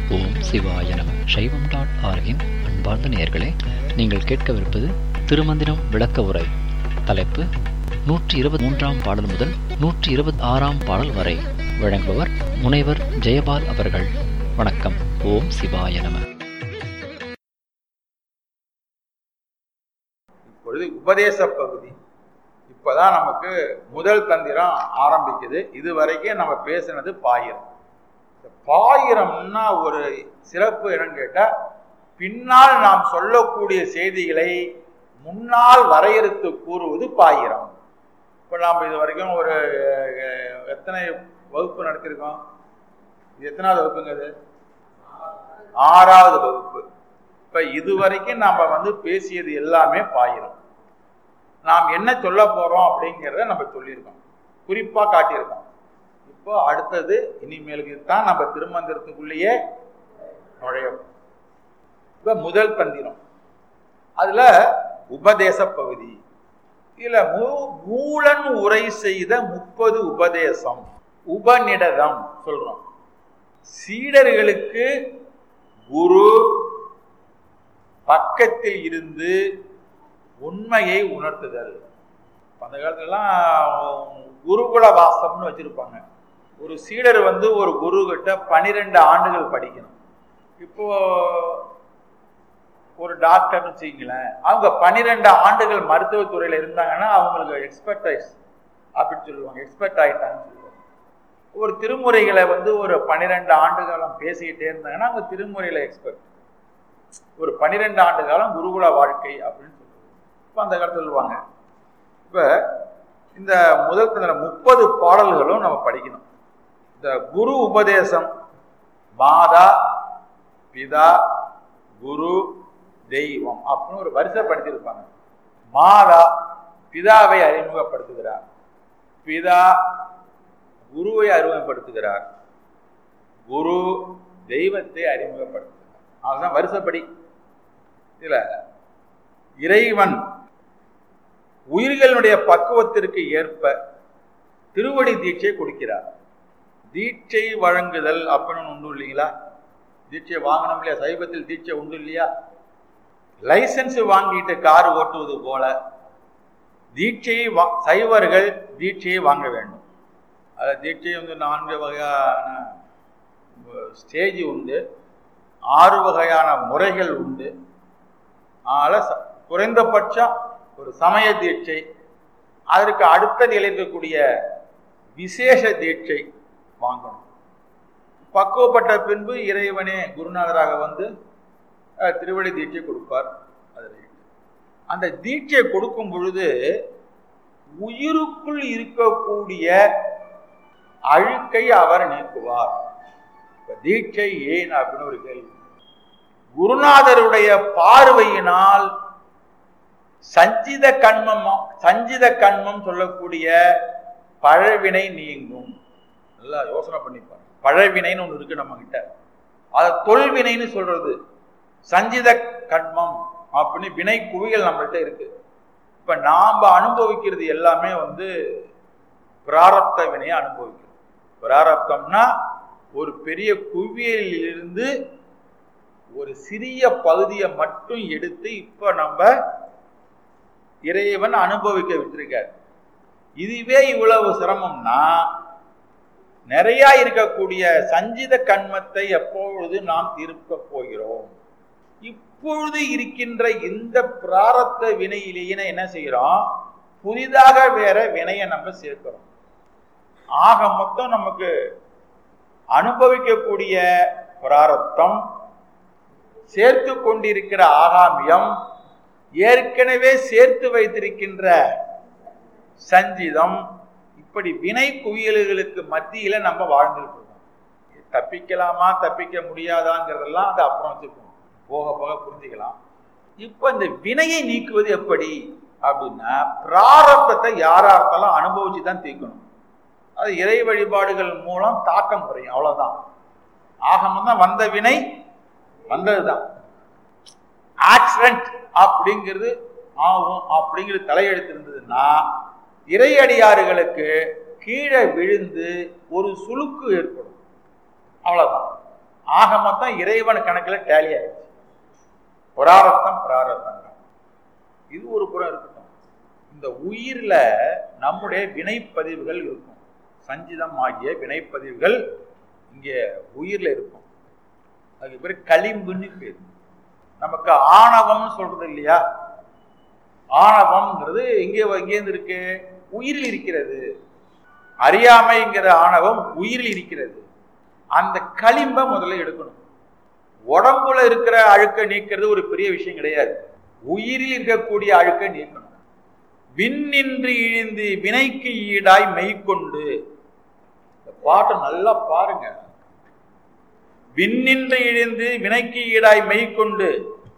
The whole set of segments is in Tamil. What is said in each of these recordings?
ஓம் சிவாய நம சைவம் டாட் ஆர்கின் அன்பார்ந்த நேயர்களே நீங்கள் கேட்கவிருப்பது திருமந்திரம் விளக்க உரை தலைப்பு நூற்றி இருபத்தி மூன்றாம் பாடல் முதல் நூற்றி இருபத்தி ஆறாம் பாடல் வரை வழங்குபவர் முனைவர் ஜெயபால் அவர்கள் வணக்கம் ஓம் சிவாய நம இப்பொழுது உபதேச பகுதி இப்பதான் நமக்கு முதல் தந்திரம் ஆரம்பிக்குது இது வரைக்கும் நம்ம பேசினது பாயிரம் இந்த பாயிரம்னா ஒரு சிறப்பு என்னன்னு கேட்டா பின்னால் நாம் சொல்லக்கூடிய செய்திகளை முன்னால் வரையறுத்து கூறுவது பாயிரம் இப்போ நாம் இது வரைக்கும் ஒரு அஹ், எத்தனை வகுப்பு நடத்திருக்கோம் இது எத்தனாவது வகுப்புங்க இது ஆறாவது வகுப்பு இப்ப இதுவரைக்கும் நாம வந்து பேசியது எல்லாமே பாயிரம் நாம் என்ன சொல்ல போறோம் அப்படிங்கிறத நம்ம சொல்லியிருக்கோம் குறிப்பா காட்டியிருக்கோம் இப்போ அடுத்தது இனிமேலுக்கு தான் நம்ம திருமந்திரத்துக்குள்ளேயே நுழைய இப்ப முதல் தந்திரம் அதுல உபதேச பகுதி இதுல மூ- மூலன் உரை செய்த முப்பது உபதேசம் உபநிடதம் சொல்றோம் சீடர்களுக்கு குரு பக்கத்தில் இருந்து உண்மையை உணர்த்துதல் அந்த காலத்துலலாம் குருகுல வாசம்னு வச்சிருப்பாங்க ஒரு சீடர் வந்து ஒரு குரு கிட்ட பனிரெண்டு ஆண்டுகள் படிக்கணும் இப்போ ஒரு டாக்டர்னு வச்சுக்கங்களேன் அவங்க பன்னிரெண்டு ஆண்டுகள் மருத்துவத்துறையில் இருந்தாங்கன்னா அவங்களுக்கு எக்ஸ்பர்டைஸ் அப்படின்னு சொல்லுவாங்க எக்ஸ்பர்ட் ஆயிட்டாங்கன்னு சொல்லுவாங்க ஒரு திருமுறைகளை வந்து ஒரு பன்னிரெண்டு ஆண்டு காலம் பேசிக்கிட்டே இருந்தாங்கன்னா அவங்க திருமுறையில எக்ஸ்பர்ட் ஒரு பன்னிரெண்டு ஆண்டு காலம் குருகுல வாழ்க்கை அப்படின்னு சொல்லுவாங்க இப்போ அந்த காலத்துல சொல்லுவாங்க இப்போ இந்த முதல் தந்திர முப்பது பாடல்களும் நம்ம படிக்கணும் இந்த குரு உபதேசம் மாதா பிதா குரு தெய்வம் அப்படின்னு ஒரு வரிசைப்படுத்தியிருப்பாங்க மாதா பிதாவை அறிமுகப்படுத்துகிறார் பிதா குருவை அறிமுகப்படுத்துகிறார் குரு தெய்வத்தை அறிமுகப்படுத்துகிறார் அதுதான் வருஷப்படி இதுல இறைவன் உயிர்களுடைய பக்குவத்திற்கு ஏற்ப திருவடி தீட்சை கொடுக்கிறார் தீட்சை வழங்குதல் அப்படின்னு உண்டு இல்லைங்களா தீட்சை வாங்கணும் இல்லையா சைவத்தில் தீட்சை உண்டு இல்லையா லைசன்ஸ் வாங்கிட்டு கார் ஓட்டுவது போல தீட்சையை வா- சைவர்கள் தீட்சையை வாங்க வேண்டும் அது தீட்சை வந்து நான்கு வகையான ஸ்டேஜ் உண்டு ஆறு வகையான முறைகள் உண்டு அதனால் ச- குறைந்தபட்சம் ஒரு சமய தீட்சை அதற்கு அடுத்த நிலை இருக்கக்கூடிய விசேஷ தீட்சை வாங்கணும் பக்குவப்பட்ட பின்பு இறைவனே குருநாதராக வந்து அஹ், திருவடி தீட்சை கொடுப்பார் அதில் அந்த தீட்சை கொடுக்கும் பொழுது உயிருக்குள் இருக்கக்கூடிய அழுக்கை அவர் நீக்குவார் இப்ப தீட்சை ஏன் அப்படின்னு ஒரு கேள்வி குருநாதருடைய பார்வையினால் சஞ்சித கண்மம் சஞ்சித கண்மம் சொல்லக்கூடிய பழவினை நீங்கும் நல்லா யோசனை பண்ணிப்பாங்க பழவினைன்னு ஒன்று இருக்கு நம்ம கிட்ட அது தொல்வினைன்னு சொல்றது சஞ்சித கண்மம் அப்படின்னு வினை குவிகள் நம்மள்ட்ட இருக்கு இப்ப நாம அனுபவிக்கிறது எல்லாமே வந்து பிராரப்த வினையை அனுபவிக்கிறோம் பிராரப்தம்னா ஒரு பெரிய குவியலிலிருந்து ஒரு சிறிய பகுதியை மட்டும் எடுத்து இப்ப நம்ம இறைவன் அனுபவிக்க விட்டிருக்கார் இதுவே இவ்வளவு சிரமம்னா நிறைய இருக்கக்கூடிய சஞ்சித கண்மத்தை எப்பொழுது நாம் தீர்க்க போகிறோம் இப்பொழுது இருக்கின்ற இந்த பிராரத்த வினையிலேயே என்ன செய்கிறோம் புதிதாக வேற வினையை நம்ம சேர்க்கிறோம் ஆக மொத்தம் நமக்கு அனுபவிக்கக்கூடிய பிராரத்தம் சேர்த்து கொண்டிருக்கிற ஆகாமியம் ஏற்கனவே சேர்த்து வைத்திருக்கின்ற சஞ்சிதம் இப்படி வினை குவியல்களுக்கு மத்தியில நம்ம வாழ்ந்துட்டு இருக்கோம் தப்பிக்கலாமா தப்பிக்க முடியாதாங்கிறதெல்லாம் அது அப்புறம் வச்சுக்கணும் போக போக புரிஞ்சுக்கலாம் இப்ப இந்த வினையை நீக்குவது எப்படி அப்படின்னா பிராரப்தத்தை யாரார்த்தாலும் அனுபவிச்சு தான் தீர்க்கணும் அது இறை வழிபாடுகள் மூலம் தாக்கம் குறையும் அவ்வளவுதான் ஆகமம் தான் வந்த வினை வந்ததுதான் ஆக்சிடென்ட் அப்படிங்கிறது ஆகும் அப்படிங்கிறது தலையெழுத்து இருந்ததுன்னா இறையடியாறுகளுக்கு கீழே விழுந்து ஒரு சுளுக்கு ஏற்படும் அவ்வளவுதான் ஆக மொத்தம் இறைவன் கணக்கில் டேலி ஆயிடுச்சு புராரத்தம் பிராரத்தம் இது ஒரு புறம் இருக்கட்டும் இந்த உயிர்ல நம்முடைய வினைப்பதிவுகள் இருக்கும் சஞ்சிதம் ஆகிய வினைப்பதிவுகள் இங்கே உயிர்ல இருக்கும் அதுக்கு பேர் களிம்புன்னு பேர் நமக்கு ஆணவம்னு சொல்றது இல்லையா ஆணவம்ங்கிறது எங்கே எங்கேருந்து இருக்கு உயிரில் இருக்கிறது அறியாமைங்கிற ஆணவம் உயிரில் இருக்கிறது அந்த களிம்பை முதல்ல எடுக்கணும் உடம்புல இருக்கிற அழுக்க நீக்கிறது ஒரு பெரிய விஷயம் கிடையாது உயிரில் இருக்கக்கூடிய அழுக்க நீக்கணும் விண்ணின்று இழிந்து வினைக்கு ஈடாய் மெய்கொண்டு இந்த பாட்டை நல்லா பாருங்க விண்ணின்று இழிந்து வினைக்கு ஈடாய் மெய்கொண்டு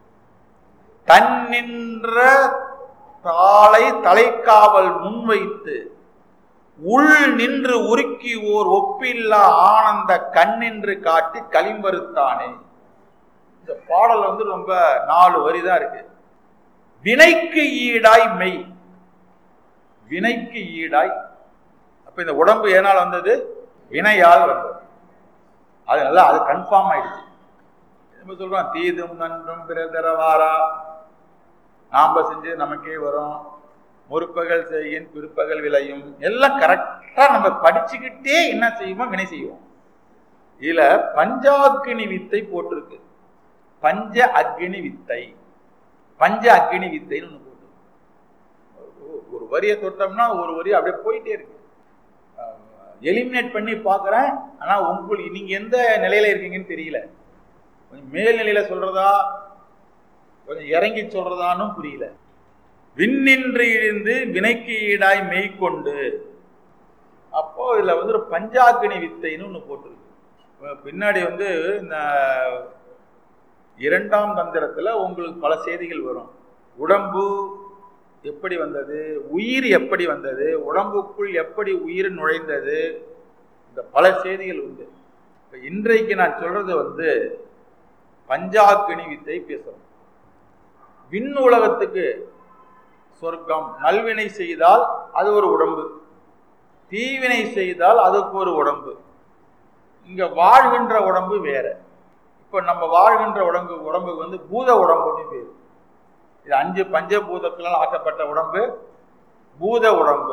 தன்னின்ற தாளை தலைக்காவல் முன்வைத்து உள் நின்று உருக்கி ஓர் ஒப்பில்லா ஆனந்த கண்ணின்று காட்டி களிம்பருத்தானே இந்த பாடல் வந்து ரொம்ப நாலு வரி தான் இருக்கு வினைக்கு ஈடாய் மெய் வினைக்கு ஈடாய் அப்ப இந்த உடம்பு ஏனால் வந்தது வினையால் வந்தது அது நல்லா அது கன்ஃபார்ம் ஆயிடுச்சு நம்ம சொல்றோம் தீதும் நன்றும் பிறதரவாரா நாம செஞ்சு நமக்கே வரும் முற்பகல் செய்யின் பிற்பகல் விளையும் எல்லாம் கரெக்டா நம்ம படிச்சுக்கிட்டே என்ன செய்வோம் வினை செய்வோம் இதுல பஞ்சாக்கினி வித்தை போட்டிருக்கு பஞ்ச அக்னி வித்தை பஞ்ச அக்னி வித்தைன்னு ஒண்ணு போட்டு ஒரு வரியை தொட்டோம்னா ஒரு வரி அப்படியே போயிட்டே இருக்கு எலிமினேட் பண்ணி பார்க்குறேன் ஆனா உங்களுக்கு நீங்க எந்த நிலையில இருக்கீங்கன்னு தெரியல கொஞ்சம் மேல்நிலையில சொல்றதா கொஞ்சம் இறங்கி சொல்றதான்னு புரியல விண்ணின்று இழிந்து வினைக்கு ஈடாய் மெய்கொண்டு அப்போ இதுல வந்து ஒரு பஞ்சாக்கினி வித்தைன்னு ஒன்று போட்டிருக்கு பின்னாடி வந்து இந்த இரண்டாம் தந்திரத்துல உங்களுக்கு பல செய்திகள் வரும் உடம்பு எப்படி வந்தது உயிர் எப்படி வந்தது உடம்புக்குள் எப்படி உயிர் நுழைந்தது இந்த பல செய்திகள் உண்டு இப்போ இன்றைக்கு நான் சொல்றது வந்து பஞ்சாக்கினி வித்தை பேசுறோம் விண் உலகத்துக்கு சொர்க்கம் நல்வினை செய்தால் அது ஒரு உடம்பு தீவினை செய்தால் அதுக்கு ஒரு உடம்பு இங்க வாழ்கின்ற உடம்பு வேற இப்ப நம்ம வாழ்கின்ற உடம்பு உடம்புக்கு வந்து பூத உடம்புன்னு பேர் இது அஞ்சு பஞ்சபூதத்தினால் ஆக்கப்பட்ட உடம்பு பூத உடம்பு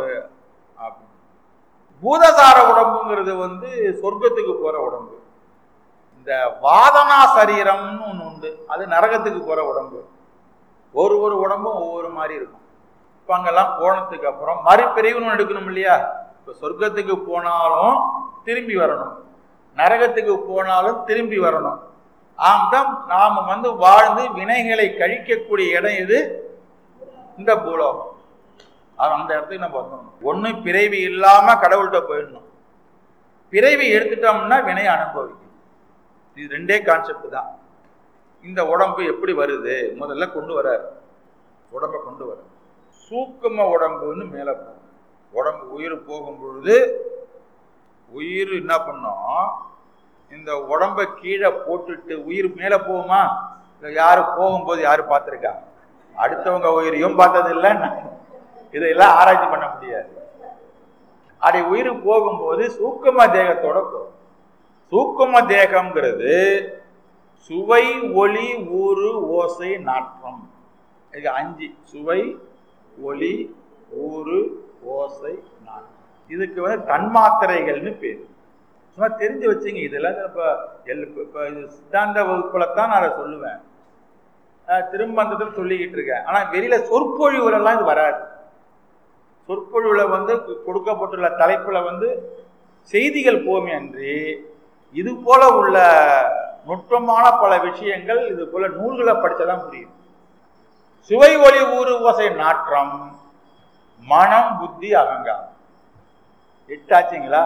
பூதசார உடம்புங்கிறது வந்து சொர்க்கத்துக்கு போற உடம்பு இந்த வாதனா சரீரம்னு ஒன்று உண்டு அது நரகத்துக்கு போற உடம்பு ஒரு ஒரு உடம்பும் ஒவ்வொரு மாதிரி இருக்கும் இப்போ அங்கெல்லாம் போனதுக்கு அப்புறம் மறுபிரிவுன்னு எடுக்கணும் இல்லையா இப்போ சொர்க்கத்துக்கு போனாலும் திரும்பி வரணும் நரகத்துக்கு போனாலும் திரும்பி வரணும் ஆம்தான் நாம் வந்து வாழ்ந்து வினைகளை கழிக்கக்கூடிய இடம் எது இந்த பூலோகம் அது அந்த இடத்துக்கு நம்ம வந்துடணும் ஒன்று பிறவி இல்லாமல் கடவுள்கிட்ட போயிடணும் பிறவி எடுத்துட்டோம்னா வினையை அனுபவிக்கணும் இது ரெண்டே கான்செப்ட் தான் இந்த உடம்பு எப்படி வருது முதல்ல கொண்டு வரார் உடம்பை கொண்டு வர சூக்கும உடம்புன்னு மேலே போகும் உடம்பு உயிர் போகும் பொழுது உயிர் என்ன பண்ணோம் இந்த உடம்பை கீழே போட்டுட்டு உயிர் மேலே போகுமா இல்லை யாரு போகும்போது யாரு பார்த்துருக்கா அடுத்தவங்க உயிரையும் பார்த்தது இல்லை இதையெல்லாம் ஆராய்ச்சி பண்ண முடியாது அப்படி உயிர் போகும்போது சூக்கும தேகத்தோட போகும் சூக்கும தேகம்ங்கிறது சுவை ஒளி ஊறு ஓசை நாற்றம் இது அஞ்சு சுவை ஒளி ஊறு ஓசை நாற்றம் இதுக்கு வந்து தன்மாத்திரைகள்னு பேர் சும்மா தெரிஞ்சு வச்சுங்க இதெல்லாம் இப்போ எல் இப்போ இது சித்தாந்த வகுப்புல தான் நான் அதை சொல்லுவேன் திரும்பந்தத்தில் சொல்லிக்கிட்டு இருக்கேன் ஆனால் வெளியில சொற்பொழிவுலலாம் இது வராது சொற்பொழிவுல வந்து கொடுக்கப்பட்டுள்ள தலைப்புல வந்து செய்திகள் போமே அன்றி இது போல உள்ள நுட்பமான பல விஷயங்கள் இது போல நூல்களை படிச்சதான் புரியும் சுவை ஒளி ஊறு ஓசை நாற்றம் மனம் புத்தி அகங்காரம் எட்டாச்சுங்களா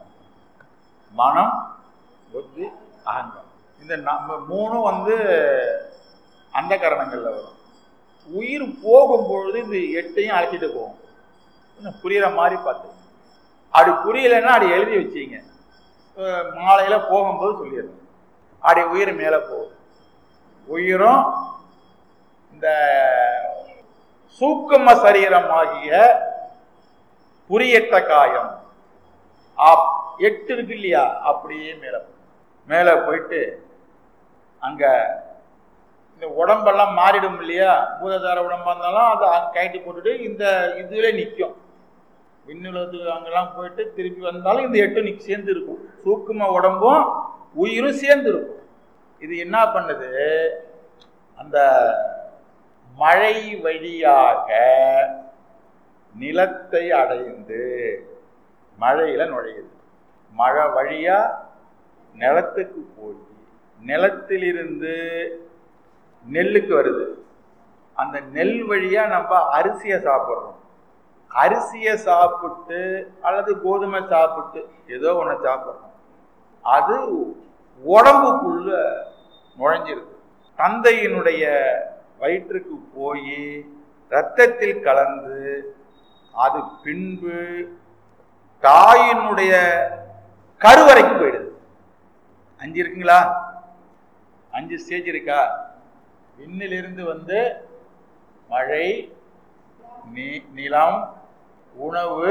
மனம் புத்தி அகங்காரம் இந்த நம்ம மூணும் வந்து அந்த கரணங்கள்ல வரும் உயிர் போகும்பொழுது இந்த எட்டையும் அழைச்சிட்டு போகும் கொஞ்சம் புரியுற மாதிரி பார்த்து அப்படி புரியலைன்னா அப்படி எழுதி வச்சிங்க மாலையில போகும்போது சொல்லிடுறேன் அப்படி உயிர் மேலே போகும் உயிரும் இந்த சூக்கும சரீரம் ஆகிய புரியட்ட காயம் எட்டு இருக்கு இல்லையா அப்படியே மேலே மேலே போயிட்டு அங்க இந்த உடம்பெல்லாம் மாறிடும் இல்லையா பூததார உடம்பா இருந்தாலும் அதை கைட்டி போட்டுட்டு இந்த இதுல நிற்கும் விண்ணுலகத்துக்கு அங்கெல்லாம் போயிட்டு திருப்பி வந்தாலும் இந்த எட்டு நிக் சேர்ந்து இருக்கும் சூக்கும உடம்பும் உயிரும் சேர்ந்து இருக்கும் இது என்ன பண்ணுது அந்த மழை வழியாக நிலத்தை அடைந்து மழையில நுழையுது மழை வழியா நிலத்துக்கு போய் நிலத்திலிருந்து நெல்லுக்கு வருது அந்த நெல் வழியா நம்ம அரிசியை சாப்பிட்றோம் அரிசியை சாப்பிட்டு அல்லது கோதுமை சாப்பிட்டு ஏதோ ஒன்று சாப்பிட்றோம் அது உடம்புக்குள்ள நுழைஞ்சிருக்கு தந்தையினுடைய வயிற்றுக்கு போய் ரத்தத்தில் கலந்து அது பின்பு தாயினுடைய கருவறைக்கு போயிடுது அஞ்சு இருக்குங்களா அஞ்சு ஸ்டேஜ் இருக்கா விண்ணிலிருந்து வந்து மழை நி- நிலம் உணவு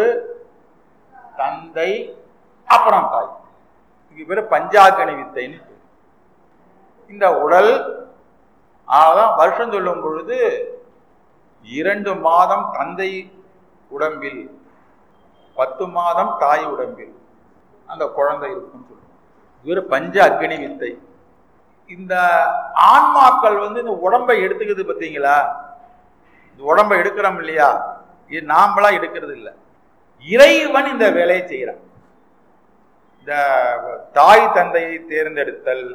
தந்தை அப்புறம் தாய் இதுக்கு பேர் பஞ்சாக்கணி வித்தைன்னு பேரு. இந்த உடல் அதான் வருஷம் சொல்லும் பொழுது இரண்டு மாதம் தந்தை உடம்பில் பத்து மாதம் தாய் உடம்பில் அந்த குழந்தை இருக்கும்னு சொல்லுவோம் இது ஒரு பஞ்ச அக்னி வித்தை இந்த ஆன்மாக்கள் வந்து இந்த உடம்பை எடுத்துக்குது பார்த்தீங்களா இந்த உடம்பை எடுக்கிறோம் இல்லையா இது நாமளா எடுக்கிறது இல்லை இறைவன் இந்த வேலையை செய்கிறான் இந்த தாய் தந்தையை தேர்ந்தெடுத்தல்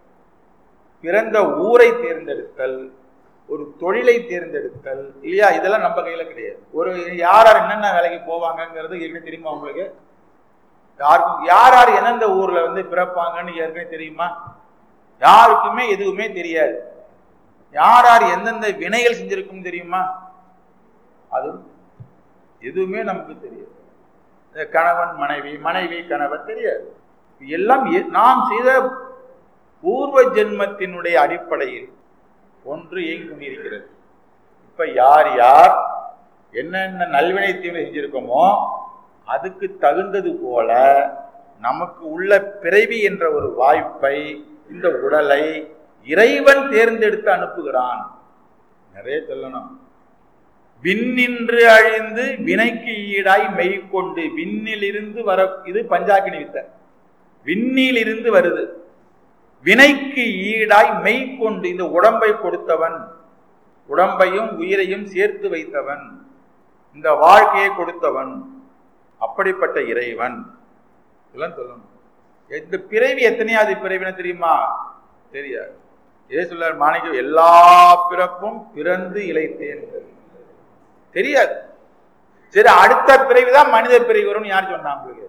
பிறந்த ஊரை தேர்ந்தெடுத்தல் ஒரு தொழிலை தேர்ந்தெடுத்தல் இல்லையா இதெல்லாம் நம்ம கையில கிடையாது ஒரு யார் யார் என்னென்ன வேலைக்கு போவாங்கங்கிறது ஏற்கனவே தெரியுமா உங்களுக்கு யாருக்கும் யார் யார் எந்தெந்த ஊர்ல வந்து பிறப்பாங்கன்னு ஏற்கனவே தெரியுமா யாருக்குமே எதுவுமே தெரியாது யார் யார் எந்தெந்த வினைகள் செஞ்சிருக்கும் தெரியுமா அது எதுவுமே நமக்கு தெரியாது இந்த கணவன் மனைவி மனைவி கணவன் தெரியாது எல்லாம் எ- நாம் செய்த பூர்வ ஜென்மத்தினுடைய அடிப்படையில் ஒன்று இயங்கி கொண்டிருக்கிறது இப்ப யார் யார் என்னென்ன நல்வினை தீவினை செஞ்சிருக்கோமோ அதுக்கு தகுந்தது போல நமக்கு உள்ள பிறவி என்ற ஒரு வாய்ப்பை இந்த உடலை இறைவன் தேர்ந்தெடுத்து அனுப்புகிறான் நிறைய சொல்லணும் விண்ணின்று அழிந்து வினைக்கு ஈடாய் மெய்கொண்டு விண்ணிலிருந்து வர இது பஞ்சாக்கினி வித்தை விண்ணிலிருந்து வருது வினைக்கு ஈடாய் மெய்கொண்டு இந்த உடம்பை கொடுத்தவன் உடம்பையும் உயிரையும் சேர்த்து வைத்தவன் இந்த வாழ்க்கையை கொடுத்தவன் அப்படிப்பட்ட இறைவன் இதெல்லாம் சொல்லணும் இந்த பிறவி எத்தனையாவது பிறவின தெரியுமா தெரியாது இதே சொல்லார் மாணிக்கம் எல்லா பிறப்பும் பிறந்து இழைத்தேன் தெரியாது சரி அடுத்த பிறவிதான் மனித பிறவி வரும்னு யார் சொன்னா உங்களுக்கு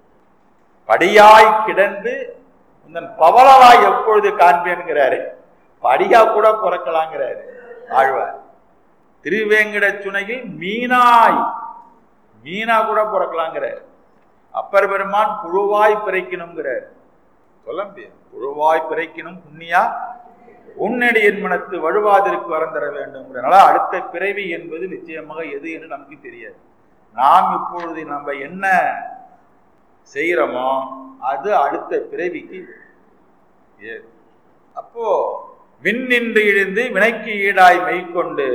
படியாய் கிடந்து உந்தன் பவளவாய் எப்பொழுது காண்பேன்கிறாரு படியா கூட பிறக்கலாங்கிறாரு ஆழ்வார் திருவேங்கட சுனையில் மீனாய் மீனா கூட பிறக்கலாங்கிறார் அப்பர் பெருமான் புழுவாய் பிறக்கணுங்கிறார் சொல்ல முடியாது புழுவாய் பிறக்கணும் புண்ணியா உன்னடியின் மனத்து வழுவாதிற்கு வரந்தர வேண்டும்ங்கிறனால அடுத்த பிறவி என்பது நிச்சயமாக எது என்று நமக்கு தெரியாது நாம் இப்பொழுது நம்ம என்ன செய்யறோமோ அது அடுத்த பிறவிக்கு ஏது. அப்போ விண்ணின்று இழிந்து வினைக்கு ஈடாய் மெய்க்கொண்டு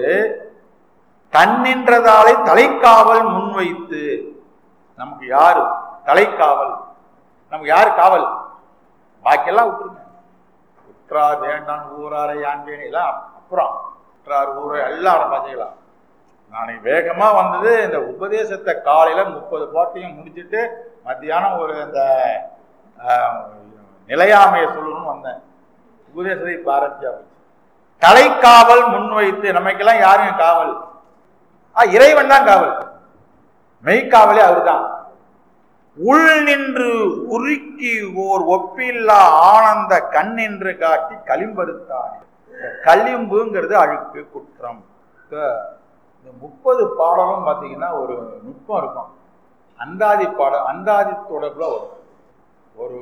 தன்னின்றதாலே தலைக்காவல் முன்வைத்து நமக்கு யாரு தலைக்காவல் நமக்கு யாரு காவல் பாக்கியெல்லாம் விட்டுருங்க உற்றார் வேண்டாம் ஊராரை யாண்டேன் எல்லாம் அப்புறம் உற்றார் ஊரை எல்லாம் பாசிக்கலாம் நாளைக்கு வேகமா வந்தது இந்த உபதேசத்தை காலையில முப்பது பாட்டையும் முடிச்சுட்டு மத்தியானம் ஒரு இந்த ஆஹ், நிலையாமையை சொல்லணும்னு வந்தேன் உபதேசத்தை பாரதியா போச்சு தலைக்காவல் முன்வைத்து நமக்கெல்லாம் யாருங்க காவல் ஆ இறைவன் தான் காவல் மெய்க்காவலே அவர்தான் உள் நின்று உருக்கி ஓர் ஒப்பில்லா ஆனந்த கண் என்று காட்டி களிம்படுத்தான் களிம்புங்கிறது அழுக்கு குற்றம் இப்ப இந்த முப்பது பாடலும் பார்த்தீங்கன்னா ஒரு நுட்பம் இருக்கும் அந்தாதி பாடல் அந்தாதி தொடர்புல வரும் ஒரு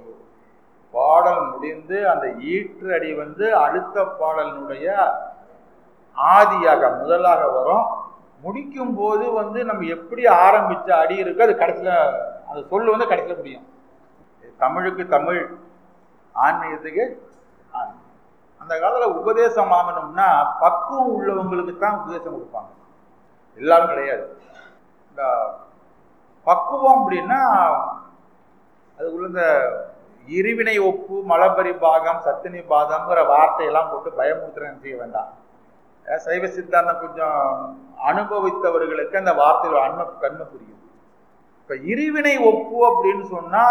பாடல் முடிந்து அந்த ஈற்று அடி வந்து அடுத்த பாடலினுடைய ஆதியாக முதலாக வரும் முடிக்கும் போது வந்து நம்ம எப்படி ஆரம்பிச்ச அடி இருக்கு அது கடைசியில அந்த சொல்லு வந்து கடைசியில முடியும் தமிழுக்கு தமிழ் ஆன்மீகத்துக்கு ஆன்மீகம் அந்த காலத்தில் உபதேசம் வாங்கணும்னா பக்குவம் உள்ளவங்களுக்கு தான் உபதேசம் கொடுப்பாங்க எல்லாரும் கிடையாது இந்த பக்குவம் அப்படின்னா அது உள்ள இந்த இருவினை ஒப்பு மலபரி பாகம் சத்தினி பாதம்ங்கிற வார்த்தையெல்லாம் போட்டு பயமுறுத்துறேன் செய்ய வேண்டாம் சைவ சித்தாந்தம் கொஞ்சம் அனுபவித்தவர்களுக்கு அந்த வார்த்தையில் அன்மை கண்மை புரியுது இப்ப இருவினை ஒப்பு அப்படின்னு சொன்னா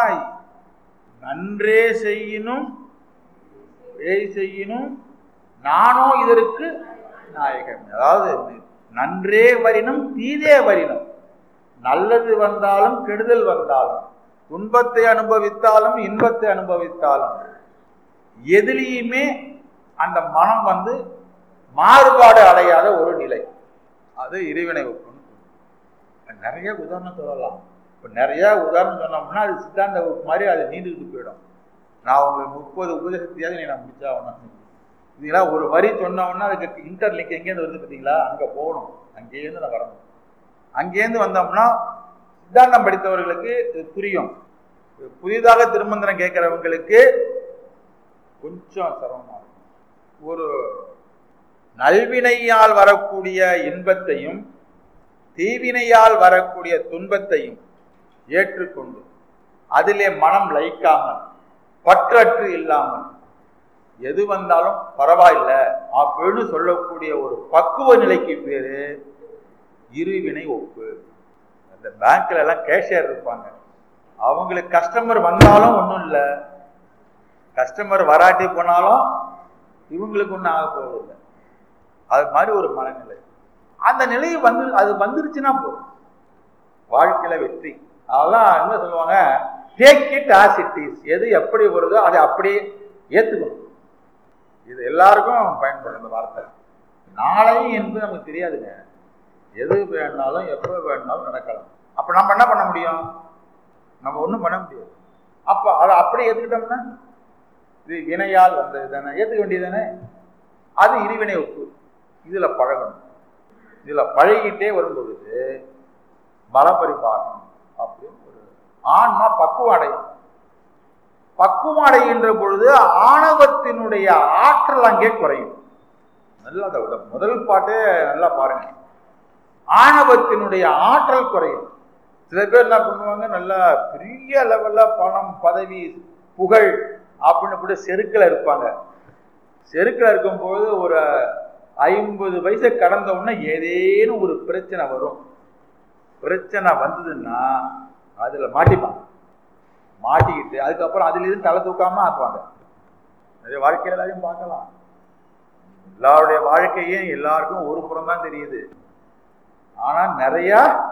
நன்றே செய்யணும் பேய் செய்யணும் நானோ இதற்கு நாயகம் அதாவது நன்றே வரினும் தீதே வரினும் நல்லது வந்தாலும் கெடுதல் வந்தாலும் துன்பத்தை அனுபவித்தாலும் இன்பத்தை அனுபவித்தாலும் எதிலையுமே அந்த மனம் வந்து மாறுபாடு அடையாத ஒரு நிலை அது இறைவினை ஒப்புன்னு நிறைய உதாரணம் சொல்லலாம் இப்போ நிறைய உதாரணம் சொன்னோம்னா அது சித்தாந்த வகுப்பு மாதிரி அது நீண்டுக்கிட்டு போயிடும் நான் உங்களுக்கு முப்பது உபதேசத்தையாவது நீ நான் முடிச்சா இதுங்களா ஒரு வரி சொன்னோம்னா அதுக்கு இன்டர்லிங்க் எங்கேருந்து வருது பார்த்தீங்களா அங்கே போகணும் அங்கேருந்து நான் வரணும் அங்கேருந்து வந்தோம்னா சித்தாந்தம் படித்தவர்களுக்கு இது புரியும் புதிதாக திருமந்திரம் கேட்குறவங்களுக்கு கொஞ்சம் சிரமமாக இருக்கும் ஒரு நல்வினையால் வரக்கூடிய இன்பத்தையும் தீவினையால் வரக்கூடிய துன்பத்தையும் ஏற்றுக்கொண்டு அதிலே மனம் லயிக்காமல் பற்றற்று இல்லாமல் எது வந்தாலும் பரவாயில்ல அப்படின்னு சொல்லக்கூடிய ஒரு பக்குவ நிலைக்கு பேரு இருவினை ஒப்பு அந்த பேங்க்ல எல்லாம் கேஷியர் இருப்பாங்க அவங்களுக்கு கஸ்டமர் வந்தாலும் ஒன்றும் இல்லை கஸ்டமர் வராட்டி போனாலும் இவங்களுக்கு ஒன்றும் ஆக போவதில்லை அது மாதிரி ஒரு மனநிலை அந்த நிலை வந்து அது வந்துருச்சுன்னா போதும் வாழ்க்கையில வெற்றி அதெல்லாம் என்ன சொல்லுவாங்க take it as it is எது எப்படி வருதோ அதை அப்படியே ஏற்றுக்கணும் இது எல்லாருக்கும் பயன்படும் இந்த வார்த்தை நாளை என்பது நமக்கு தெரியாதுங்க எது வேணாலும் எப்போ வேணாலும் நடக்கலாம் அப்போ நம்ம என்ன பண்ண முடியும் நம்ம ஒன்றும் பண்ண முடியாது அப்போ அதை அப்படியே ஏற்றுக்கிட்டோம்னா இது வினையால் வந்தது தானே ஏற்றுக்க வேண்டியது தானே அது இருவினை ஒப்பு இதில் பழகணும் இதில் பழகிட்டே வரும்பொழுது பலபரிபாகம் அப்படின்னு ஒரு ஆன்மா பக்குவம் அடையும் பக்குவம் அடைகின்ற பொழுது ஆணவத்தினுடைய ஆற்றல் அங்கே குறையும் நல்லா அந்த முதல் பாட்டே நல்லா பாருங்க ஆணவத்தினுடைய ஆற்றல் குறையும் சில பேர் என்ன பண்ணுவாங்க நல்லா பெரிய லெவல்ல பணம் பதவி புகழ் அப்படின்னு கூட செருக்கில் இருப்பாங்க செருக்கில் இருக்கும்போது ஒரு ஐம்பது வயசை கடந்த உடனே ஏதேனும் ஒரு பிரச்சனை வரும் பிரச்சனை வந்ததுன்னா அதுல மாட்டிப்பாங்க மாட்டிக்கிட்டு அதுக்கப்புறம் அதுல இருந்து தலை தூக்காம ஆக்குவாங்க நிறைய வாழ்க்கையில எல்லாரையும் பார்க்கலாம் எல்லாருடைய வாழ்க்கையும் எல்லாருக்கும் ஒரு புறம் தான் தெரியுது ஆனா நிறைய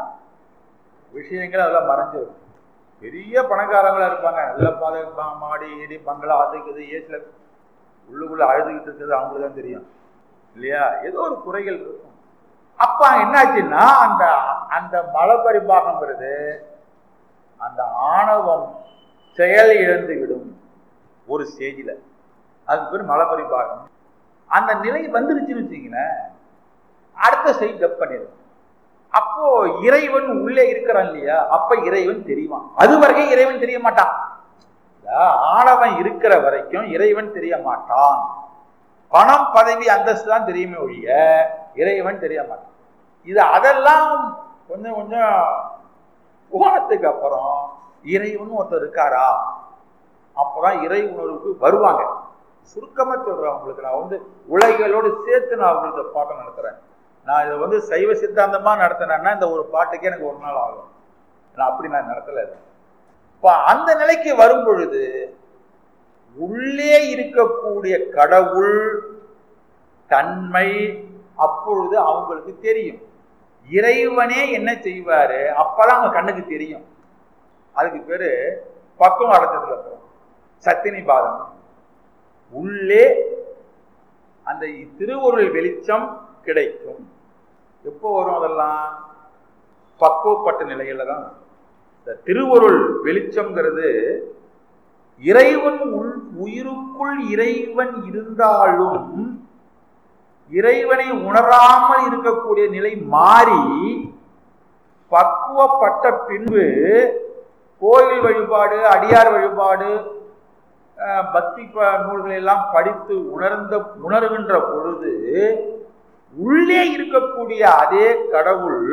விஷயங்கள் அதெல்லாம் மறைஞ்சிடும் பெரிய பணக்காரங்களா இருப்பாங்க நல்ல பாதை மாடி ஏடி பங்களா அதுக்குது ஏசில உள்ளுக்குள்ள அழுதுகிட்டு இருக்கிறது அவங்களுக்கு தான் தெரியும் இல்லையா ஏதோ ஒரு குறைகள் இருக்கும் அப்ப என்னாச்சுன்னா அந்த அந்த மலபரிபாகம் வருது அந்த ஆணவம் செயல் இழந்து விடும் ஒரு ஸ்டேஜில் அதுக்கு பேர் மலபரிபாகம் அந்த நிலை வந்துருச்சுன்னு வச்சுங்களேன் அடுத்த ஸ்டேஜ் டப் பண்ணிடும் அப்போ இறைவன் உள்ளே இருக்கிறான் இல்லையா அப்ப இறைவன் தெரியுவான் அது வரைக்கும் இறைவன் தெரிய மாட்டான் ஆணவன் இருக்கிற வரைக்கும் இறைவன் தெரிய மாட்டான் பணம் பதவி அந்தஸ்து தான் தெரியுமே ஒழிய இறைவன் தெரிய மாட்டான் இது அதெல்லாம் கொஞ்சம் கொஞ்சம் போனதுக்கு அப்புறம் இறைவன் ஒருத்தர் இருக்காரா அப்பதான் இறை உணர்வுக்கு வருவாங்க சுருக்கமா சொல்றேன் உங்களுக்கு நான் வந்து உலகளோடு சேர்த்து நான் உங்களுக்கு பாட்டம் நடத்துறேன் நான் இதை வந்து சைவ சித்தாந்தமா நடத்தினேன்னா இந்த ஒரு பாட்டுக்கே எனக்கு ஒரு நாள் ஆகும் நான் அப்படி நான் நடத்தல இப்போ அந்த நிலைக்கு வரும் பொழுது உள்ளே இருக்கக்கூடிய கடவுள் தன்மை அப்பொழுது அவங்களுக்கு தெரியும் இறைவனே என்ன செய்வாரு அப்பதான் அவங்க கண்ணுக்கு தெரியும் அதுக்கு பேரு பக்கம் அடைஞ்சதுக்கு அப்புறம் சத்தினி பாதம் உள்ளே அந்த திருவருள் வெளிச்சம் கிடைக்கும் எப்போ வரும் அதெல்லாம் பக்குவப்பட்ட நிலையில தான் இந்த திருவருள் வெளிச்சம்ங்கிறது இறைவன் உள் உயிருக்குள் இறைவன் இருந்தாலும் இறைவனை உணராமல் இருக்கக்கூடிய நிலை மாறி பக்குவப்பட்ட பின்பு கோயில் வழிபாடு அடியார் வழிபாடு அஹ், பக்தி ப- நூல்களை எல்லாம் படித்து உணர்ந்த உணர்கின்ற பொழுது உள்ளே இருக்கக்கூடிய அதே கடவுள்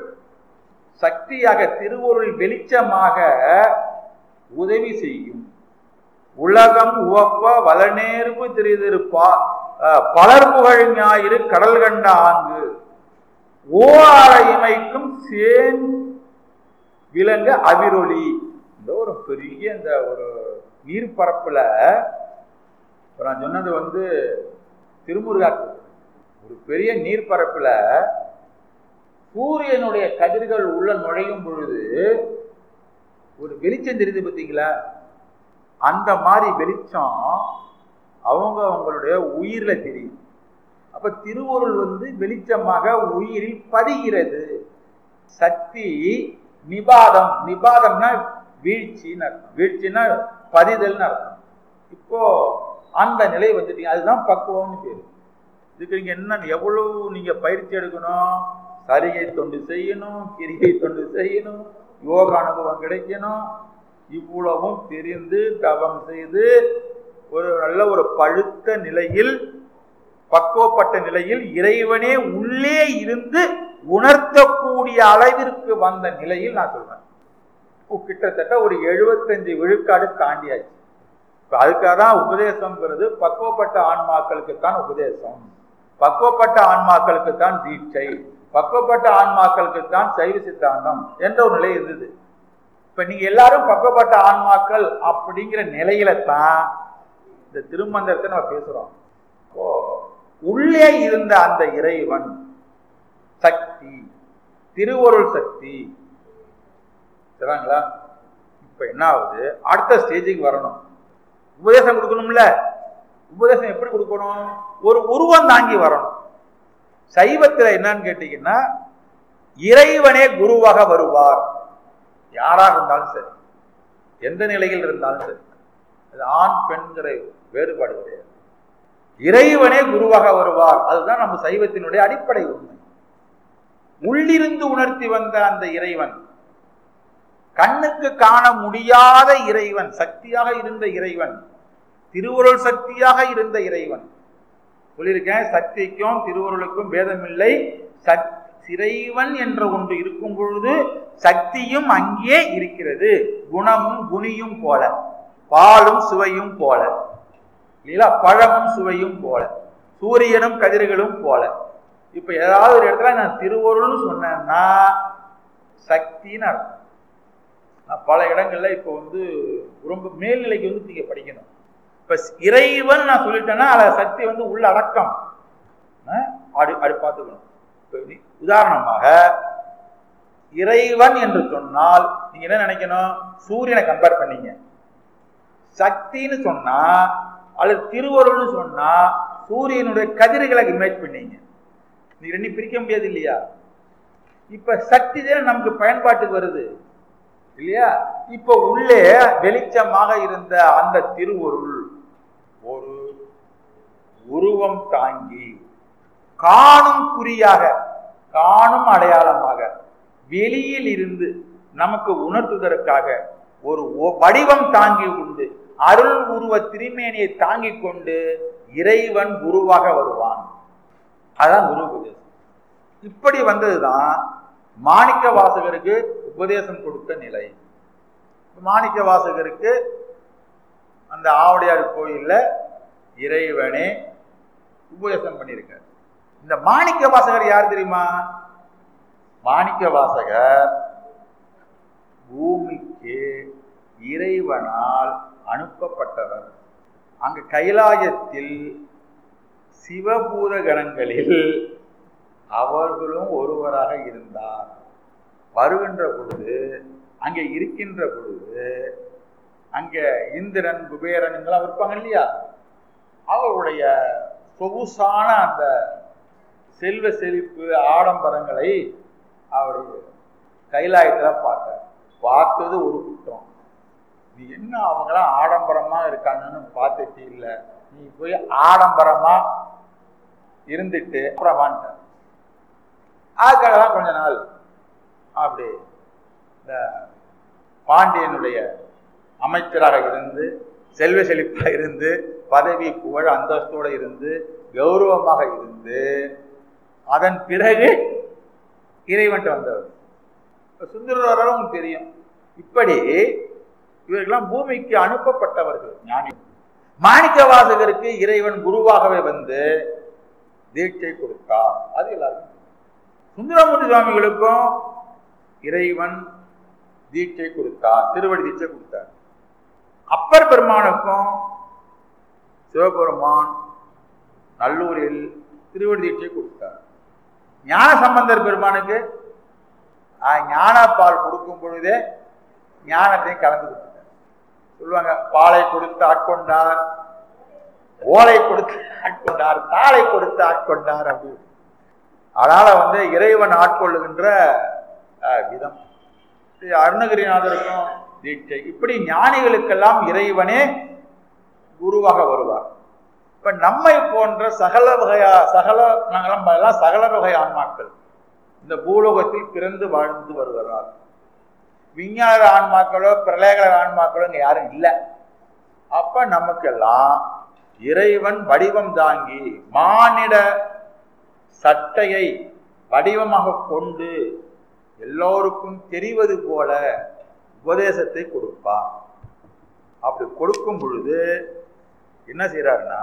சக்தியாக திருவருள் வெளிச்சமாக உதவி செய்யும் உலகம் உவப்ப வளநேர்வு திரிதிருப்பா அஹ், பலர் புகழ் ஞாயிறு கடல் கண்ட ஆங்கு ஓஆர இமைக்கும் சேன் விலங்க அவிரொளி இந்த ஒரு பெரிய இந்த ஒரு நீர்ப்பரப்புல இப்ப நான் சொன்னது வந்து திருமுருகாற்று ஒரு பெரிய நீர்ப்பரப்புல சூரியனுடைய கதிர்கள் உள்ள நுழையும் பொழுது ஒரு வெளிச்சம் தெரியுது பார்த்தீங்களா அந்த மாதிரி வெளிச்சம் அவங்க அவங்களுடைய உயிர்ல தெரியும் அப்ப திருவருள் வந்து வெளிச்சமாக உயிரில் பதிகிறது சக்தி நிபாதம் நிபாதம்னா வீழ்ச்சின்னு அர்த்தம் வீழ்ச்சின்னா பதிதல்னு அர்த்தம் இப்போ அந்த நிலை வந்துட்டீங்க அதுதான் பக்குவம்னு பேரு இதுக்கு நீங்க என்ன எவ்வளவு நீங்க பயிற்சி எடுக்கணும் சரிகை தொண்டு செய்யணும் கிரிகை தொண்டு செய்யணும் யோக அனுபவம் கிடைக்கணும் இவ்வளவும் தெரிந்து தவம் செய்து ஒரு நல்ல ஒரு பழுத்த நிலையில் பக்குவப்பட்ட நிலையில் இறைவனே உள்ளே இருந்து உணர்த்தக்கூடிய அளவிற்கு வந்த நிலையில் நான் சொல்றேன் இப்போ கிட்டத்தட்ட ஒரு எழுபத்தஞ்சு விழுக்காடு தாண்டியாச்சு இப்ப அதுக்காக தான் உபதேசம்ங்கிறது பக்குவப்பட்ட ஆன்மாக்களுக்கு தான் உபதேசம் பக்குவப்பட்ட ஆன்மாக்களுக்கு தான் தீட்சை பக்குவப்பட்ட ஆன்மாக்களுக்கு தான் சைவ சித்தாந்தம் என்ற ஒரு நிலை இருந்தது இப்ப நீங்க எல்லாரும் பக்குவப்பட்ட ஆன்மாக்கள் அப்படிங்கிற நிலையில தான் இந்த திருமந்திரத்தை நம்ம பேசுறோம் இப்போ உள்ளே இருந்த அந்த இறைவன் சக்தி திருவருள் சக்தி சரிங்களா இப்ப என்ன ஆகுது அடுத்த ஸ்டேஜுக்கு வரணும் உபதேசம் கொடுக்கணும்ல உபதேசம் எப்படி கொடுக்கணும் ஒரு உருவம் தாங்கி வரணும் சைவத்துல என்னன்னு கேட்டீங்கன்னா இறைவனே குருவாக வருவார் யாராக இருந்தாலும் சரி எந்த நிலையில் இருந்தாலும் சரி அது ஆண் பெண்கிற வேறுபாடு கிடையாது இறைவனே குருவாக வருவார் அதுதான் நம்ம சைவத்தினுடைய அடிப்படை உண்மை உள்ளிருந்து உணர்த்தி வந்த அந்த இறைவன் கண்ணுக்கு காண முடியாத இறைவன் சக்தியாக இருந்த இறைவன் திருவருள் சக்தியாக இருந்த இறைவன் சொல்லியிருக்கேன் சக்திக்கும் திருவருளுக்கும் பேதமில்லை சக் இறைவன் என்ற ஒன்று இருக்கும் பொழுது சக்தியும் அங்கே இருக்கிறது குணமும் குணியும் போல பாலும் சுவையும் போல இல்லைங்களா பழமும் சுவையும் போல சூரியனும் கதிர்களும் போல இப்ப ஏதாவது ஒரு இடத்துல நான் திருவருள்னு சொன்னேன்னா சக்தின்னு அர்த்தம் நான் பல இடங்கள்ல இப்ப வந்து ரொம்ப மேல்நிலைக்கு வந்து நீங்க படிக்கணும் இப்ப இறைவன் நான் சொல்லிட்டேன்னா அதுல சக்தி வந்து உள்ள அடக்கம் அஹ் அப்படி அப்படி பார்த்துக்கணும் இப்ப நீ- உதாரணமாக இறைவன் என்று சொன்னால் நீங்க என்ன நினைக்கணும் சூரியனை கம்பேர் பண்ணீங்க சக்தின்னு சொன்னா அல்லது திருவருள்னு சொன்னா சூரியனுடைய கதிர்களை இமேஜ் பண்ணீங்க நீ ரெண்டு பிரிக்க முடியாது இல்லையா இப்ப சக்தி தானே நமக்கு பயன்பாட்டுக்கு வருது இல்லையா இப்ப உள்ளே வெளிச்சமாக இருந்த அந்த திருவருள் ஒரு உருவம் தாங்கி காணும் குறியாக காணும் அடையாளமாக வெளியில் இருந்து நமக்கு உணர்த்துவதற்காக ஒரு ஒ- வடிவம் தாங்கி கொண்டு அருள் உருவ திருமேனியை தாங்கிக் கொண்டு இறைவன் குருவாக வருவான் அதான் குரு உபதேசம் இப்படி வந்ததுதான் மாணிக்க வாசகருக்கு உபதேசம் கொடுத்த நிலை மாணிக்க வாசகருக்கு அந்த ஆவடையார் கோயில்ல இறைவனே உபதேசம் பண்ணியிருக்கார் இந்த மாணிக்க வாசகர் யார் தெரியுமா மாணிக்க வாசகர் பூமிக்கு இறைவனால் அனுப்பப்பட்டவர் அங்கு கைலாயத்தில் சிவபூத கணங்களில் அவர்களும் ஒருவராக இருந்தார் வருகின்ற பொழுது அங்கே இருக்கின்ற பொழுது அங்கே இந்திரன் குபேரன் இங்கெல்லாம் இருப்பாங்க இல்லையா அவருடைய சொகுசான அந்த செல்வ செழிப்பு ஆடம்பரங்களை அவர் கைலாயத்தில் பார்த்தார் பார்த்தது ஒரு குற்றம் நீ என்ன அவங்களாம் ஆடம்பரமா இருக்காங்கன்னு பார்த்துட்டு இல்லை நீ போய் ஆடம்பரமா இருந்துட்டு அப்புறமான்ட்ட அதுக்காக தான் கொஞ்ச நாள் அப்படி இந்த பாண்டியனுடைய அமைச்சராக இருந்து செல்வ செழிப்பா இருந்து பதவி புகழ் அந்தஸ்தோட இருந்து கௌரவமாக இருந்து அதன் பிறகு இறைவன்ட்டு வந்தவர் இப்ப சுந்தரராலும் உங்களுக்கு தெரியும் இப்படி இவர்கள்லாம் பூமிக்கு அனுப்பப்பட்டவர்கள் ஞானி மாணிக்க வாசகருக்கு இறைவன் குருவாகவே வந்து தீட்சை கொடுத்தார் அது எல்லாருக்கும் தெரியும். சுந்தரமூர்த்தி சுவாமிகளுக்கும் இறைவன் தீட்சை கொடுத்தார் திருவடி தீட்சை கொடுத்தார் அப்பர் பெருமானுக்கும் சிவபெருமான் நல்லூரில் திருவடி தீட்சை கொடுத்தார் ஞான சம்பந்தர் பெருமானுக்கு ஆஹ், ஞானப்பால் கொடுக்கும் பொழுதே ஞானத்தை கலந்து கொடுத்தார் சொல்லுவாங்க பாலை கொடுத்து ஆட்கொண்டார் ஓலை கொடுத்து ஆட்கொண்டார் தாளை கொடுத்து ஆட்கொண்டார் அப்படின்னு அதனால வந்து இறைவன் ஆட்கொள்ளுகின்ற அஹ், விதம் இது அருணகிரிநாதருக்கும் தீட்சை இப்படி ஞானிகளுக்கெல்லாம் இறைவனே குருவாக வருவார் இப்ப நம்மை போன்ற சகல வகையா சகல நாங்கெல்லாம் எல்லாம் சகல வகை ஆன்மாக்கள் இந்த பூலோகத்தில் பிறந்து வாழ்ந்து வருகிறார் விஞ்ஞான ஆன்மாக்களோ பிரளயகர ஆன்மாக்களோ இங்க யாரும் இல்லை அப்ப நமக்கெல்லாம் இறைவன் வடிவம் தாங்கி மானிட சட்டையை வடிவமாக கொண்டு எல்லோருக்கும் தெரிவது போல உபதேசத்தை கொடுப்பார் அப்படி கொடுக்கும் பொழுது என்ன செய்யறாருன்னா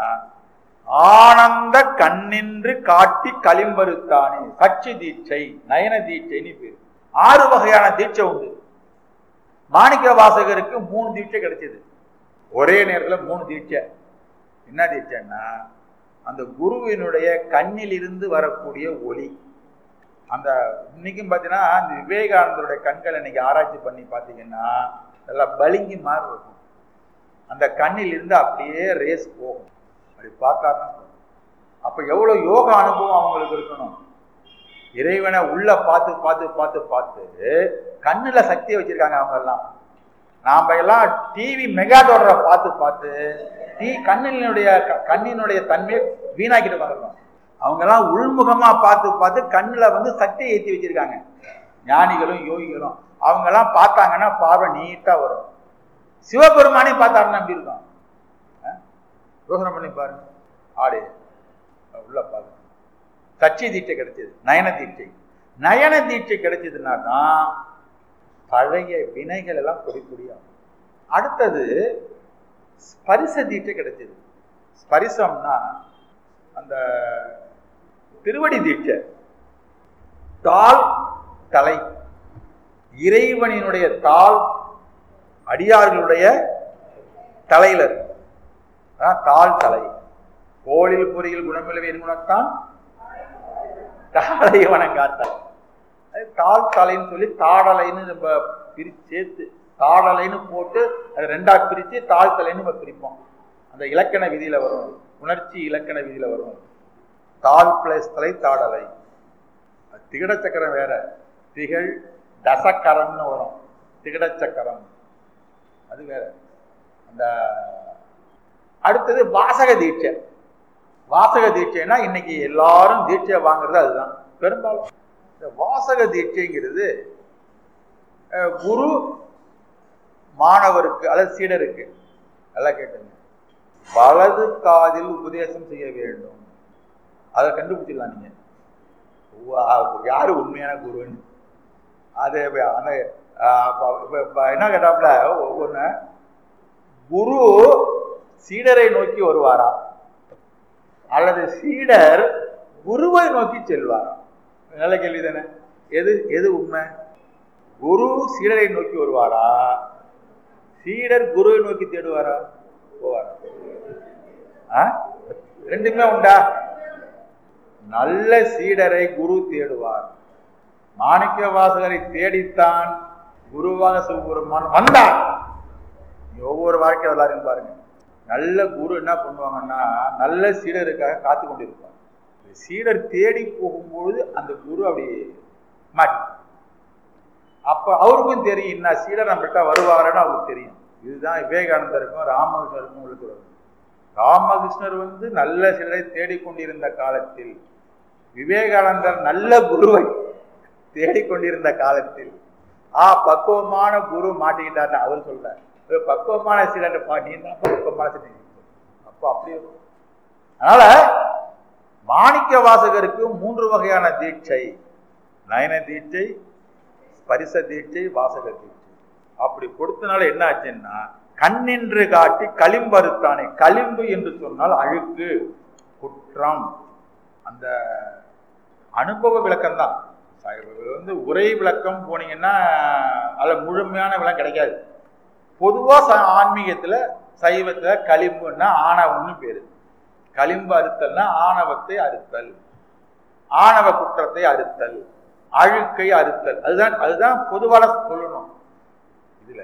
ஆனந்த கண்ணின்று காட்டி களிம்பருத்தானே சச்சி தீட்சை நயன தீட்சைன்னு பேர் ஆறு வகையான தீட்சை உண்டு மாணிக்க வாசகருக்கு மூணு தீட்சை கிடைச்சது ஒரே நேரத்துல மூணு தீட்சை என்ன தீட்சைன்னா அந்த குருவினுடைய கண்ணில் இருந்து வரக்கூடிய ஒளி அந்த இன்னைக்கும் பார்த்தீங்கன்னா அந்த விவேகானந்தருடைய கண்களை இன்னைக்கு ஆராய்ச்சி பண்ணி பார்த்தீங்கன்னா நல்லா பளிங்கி மாதிரி இருக்கும் அந்த கண்ணில் இருந்து அப்படியே ரேஸ் போகும் அப்படி பார்த்தாருன்னா போதும். அப்ப எவ்வளவு யோக அனுபவம் அவங்களுக்கு இருக்கணும் இறைவனை உள்ள பார்த்து பார்த்து பார்த்து பார்த்து கண்ணுல சக்தியை வச்சிருக்காங்க அவங்க எல்லாம் நாம எல்லாம் டிவி மெகா தொடரை பார்த்து பார்த்து டீ கண்ணினுடைய க- கண்ணினுடைய தன்மையை வீணாக்கிட்டு வந்துருக்கோம் அவங்க எல்லாம் உள்முகமா பார்த்து பார்த்து கண்ணுல வந்து சக்தியை ஏற்றி வச்சிருக்காங்க ஞானிகளும் யோகிகளும் அவங்க எல்லாம் பார்த்தாங்கன்னா பார்வை நீட்டா வரும் சிவபெருமானே பார்த்தாருன்னா எப்படி இருக்கும் ஆ? யோசனை பண்ணி பாருங்க ஆடு உள்ள பாருங்க சச்சி தீட்சை கிடைச்சது நயன தீட்சை நயன தீட்சை கிடைச்சதுன்னா தான் பழைய வினைகள் எல்லாம் பொடி பொடியாகும் அடுத்தது ஸ்பரிச தீட்சை கிடைச்சது ஸ்பரிசம்னா அந்த திருவடி தீட்சை தாள் தலை இறைவனினுடைய தாள் அடியார்களுடைய தலையில இருக்கு. அதான் தாள் தலை கோளில் பொறியில் குணமில்லவே குணத்தான் தாளை வணங்காத்தாள் அது தாள் தலைன்னு சொல்லி தாடலைன்னு நம்ம பிரிச்சு சேர்த்து தாடலைன்னு போட்டு அது ரெண்டா பிரிச்சு தாழ் தலைன்னு நம்ம பிரிப்போம் அந்த இலக்கண விதியில வரும் உணர்ச்சி இலக்கண விதியில வரும் தாள் பிளஸ் தலை தாடலை அது திகட சக்கரம் வேற திகழ் தசக்கரம்னு வரும் திகட சக்கரம் அது வேற அந்த அடுத்தது வாசக தீட்சை வாசக தீட்சைனா இன்னைக்கு எல்லாரும் தீட்சை வாங்குறது அதுதான் பெரும்பாலும் இந்த வாசக தீட்சைங்கிறது அஹ், குரு மாணவருக்கு அல்லது சீடருக்கு நல்லா கேட்டுங்க வலது காதில் உபதேசம் செய்ய வேண்டும் அதை கண்டுபிடிச்சிடலாம் நீங்க வா- யாரு உண்மையான குருன்னு அது இப்ப அந்த ஆஹ், இப்ப- இப்ப- இப்ப என்ன கேட்டாப்புல ஒன்று குரு சீடரை நோக்கி வருவாரா அல்லது சீடர் குருவை நோக்கி செல்வாரா நல்ல கேள்வி தானே எது எது உண்மை குரு சீடரை நோக்கி வருவாரா சீடர் குருவை நோக்கி தேடுவாரா போவாரா ஆ? ரெண்டுமே உண்டா நல்ல சீடரை குரு தேடுவார் மாணிக்க வாசகரை தேடித்தான் குருவாக சிவபெருமான் வந்தார் நீ ஒவ்வொரு வாழ்க்கை எல்லாரும் பாருங்க நல்ல குரு என்ன பண்ணுவாங்கன்னா நல்ல சீடருக்காக காத்து கொண்டிருப்பார் சீடர் தேடி போகும்பொழுது அந்த குரு அப்படி மாட்டி அப்ப அவருக்கும் தெரியும் என்ன சீடர் நம்மகிட்ட வருவாருன்னு அவருக்கு தெரியும் இதுதான் விவேகானந்தருக்கும் ராமகிருஷ்ணருக்கும் உங்களுக்கு வரும் ராமகிருஷ்ணர் வந்து நல்ல சீடரை தேடிக்கொண்டிருந்த காலத்தில் விவேகானந்தர் நல்ல குருவை தேடிக்கொண்டிருந்த காலத்தில் ஆ பக்குவமான குரு மாட்டிக்கிட்டார்னு அவர் சொல்றார் ஒரு பக்குவமான சீடன் பா நீ தான் பக்குவமான சீடன் அப்போ அப்படி இருக்கும். அதனால மாணிக்க வாசகருக்கு மூன்று வகையான தீட்சை நயன தீட்சை ஸ்பரிச தீட்சை வாசக தீட்சை அப்படி கொடுத்தனால என்ன ஆச்சுன்னா கண்ணென்று காட்டி களிம்பறுத்தானே களிம்பு என்று சொன்னால் அழுக்கு குற்றம் அந்த அனுபவ விளக்கம் தான் வந்து உரை விளக்கம் போனீங்கன்னா அதில் முழுமையான விளக்கம் கிடைக்காது பொதுவாக ஆன்மீகத்தில் சைவத்தில் களிம்புன்னா ஆணவம்னு பேரு களிம்பு அறுத்தல்னா ஆணவத்தை அறுத்தல் ஆணவ குற்றத்தை அறுத்தல் அழுக்கை அறுத்தல் அதுதான் அதுதான் பொதுவான சொல்லணும் இதுல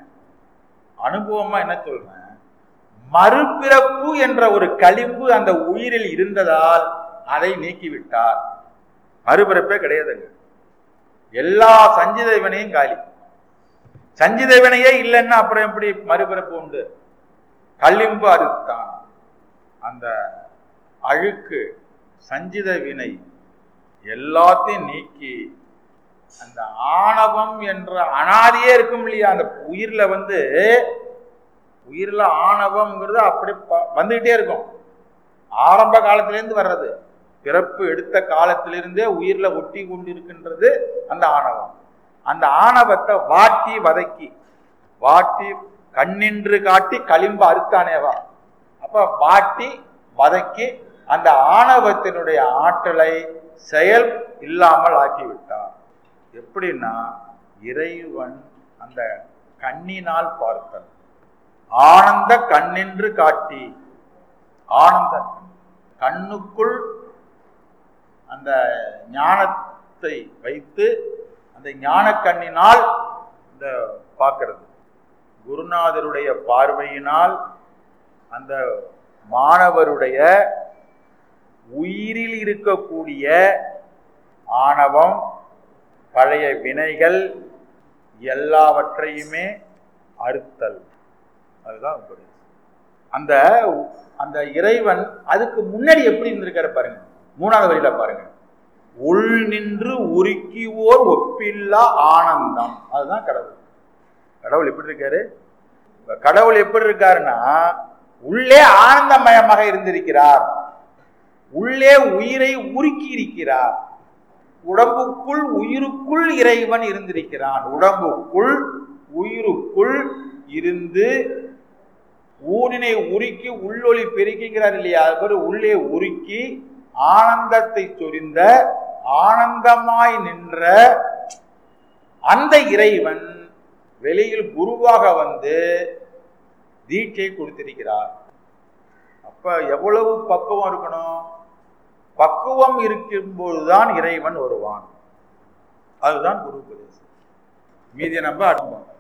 அனுபவமா என்ன சொல்றேன் மறுபிறப்பு என்ற ஒரு களிம்பு அந்த உயிரில் இருந்ததால் அதை நீக்கிவிட்டார் மறுபிறப்பே கிடையாதுங்க எல்லா சஞ்சித வினையும் காலி சஞ்சித வினையே இல்லைன்னா அப்புறம் எப்படி மறுபிறப்பு உண்டு களிம்பு அறுத்தான் அந்த அழுக்கு சஞ்சித வினை எல்லாத்தையும் நீக்கி அந்த ஆணவம் என்ற அனாதியே இருக்கும் இல்லையா அந்த உயிர்ல வந்து உயிர்ல ஆணவம்ங்கிறது அப்படி ப- வந்துகிட்டே இருக்கும் ஆரம்ப காலத்திலேருந்து வர்றது பிறப்பு எடுத்த காலத்திலிருந்தே உயிர்ல ஒட்டி கொண்டிருக்கின்றது அந்த ஆணவம் அந்த ஆணவத்தை வாட்டி வதக்கி வாட்டி கண்ணின்று காட்டி களிம்பு அறுத்தானேவா அப்ப வாட்டி வதக்கி அந்த ஆணவத்தினுடைய ஆற்றலை செயல் இல்லாமல் ஆக்கிவிட்டார் எப்படின்னா இறைவன் அந்த கண்ணினால் பார்த்தல் ஆனந்த கண்ணின்று காட்டி ஆனந்த கண். கண்ணுக்குள் அந்த ஞானத்தை வைத்து அந்த ஞான கண்ணினால் இந்த பார்க்கிறது குருநாதருடைய பார்வையினால் அந்த மாணவருடைய உயிரில் இருக்கக்கூடிய ஆணவம் பழைய வினைகள் எல்லாவற்றையுமே அறுத்தல் அதுதான் உபதேசம். அந்த அந்த இறைவன் அதுக்கு முன்னாடி எப்படி இருந்திருக்காரு பாருங்க மூணாவது வரியில பாருங்க உள் நின்று உருக்கியோர் ஒப்பில்லா ஆனந்தம் அதுதான் கடவுள் கடவுள் எப்படி இருக்காரு இப்ப கடவுள் எப்படி இருக்காருன்னா உள்ளே ஆனந்தமயமாக இருந்திருக்கிறார் உள்ளே உயிரை உருக்கி இருக்கிறார் உடம்புக்குள் உயிருக்குள் இறைவன் இருந்திருக்கிறான் உடம்புக்குள் உயிருக்குள் இருந்து ஊனினை உருக்கி உள்ளொளி பெருக்கிங்கிறார் இல்லையா அது மாதிரி உள்ளே உருக்கி ஆனந்தத்தை சொரிந்த ஆனந்தமாய் நின்ற அந்த இறைவன் வெளியில் குருவாக வந்து தீட்சை கொடுத்திருக்கிறார் அப்ப எவ்வளவு பக்குவம் இருக்கணும் பக்குவம் இருக்கும்போதுதான் இறைவன் வருவான் அதுதான் குரு உபதேசம் மீதியை நம்ம அடுப்போம்